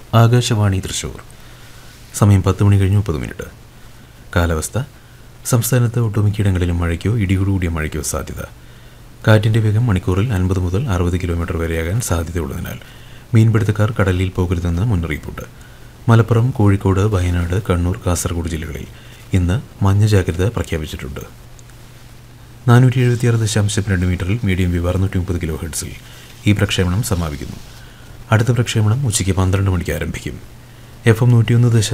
ആകാശവാണി തൃശൂർ സമയം പത്ത് മണി കഴിഞ്ഞ് മുപ്പത് മിനിറ്റ് കാലാവസ്ഥ സംസ്ഥാനത്ത് ഒട്ടുമിക്കയിടങ്ങളിലും മഴയ്ക്കോ ഇടിയോടുകൂടിയ മഴയ്ക്കോ സാധ്യത കാറ്റിൻ്റെ വേഗം മണിക്കൂറിൽ അൻപത് മുതൽ അറുപത് കിലോമീറ്റർ വരെയാകാൻ സാധ്യതയുള്ളതിനാൽ മീൻപിടുത്തക്കാർ കടലിൽ പോകരുതെന്ന് മുന്നറിയിപ്പുണ്ട് മലപ്പുറം കോഴിക്കോട് വയനാട് കണ്ണൂർ കാസർഗോഡ് ജില്ലകളിൽ ഇന്ന് മഞ്ഞ ജാഗ്രത പ്രഖ്യാപിച്ചിട്ടുണ്ട് നാനൂറ്റി എഴുപത്തിയാറ് ദശാംശം രണ്ട് മീറ്ററിൽ മീഡിയം വിവ് അറുന്നൂറ്റി മുപ്പത് കിലോ ഹെർട്സിൽ ഈ പ്രക്ഷേപണം സമാപിക്കുന്നു അടുത്ത പ്രക്ഷേപണം ഉച്ചയ്ക്ക് പന്ത്രണ്ട് മണിക്ക് ആരംഭിക്കും എഫ് എം നൂറ്റിയൊന്ന് ദശ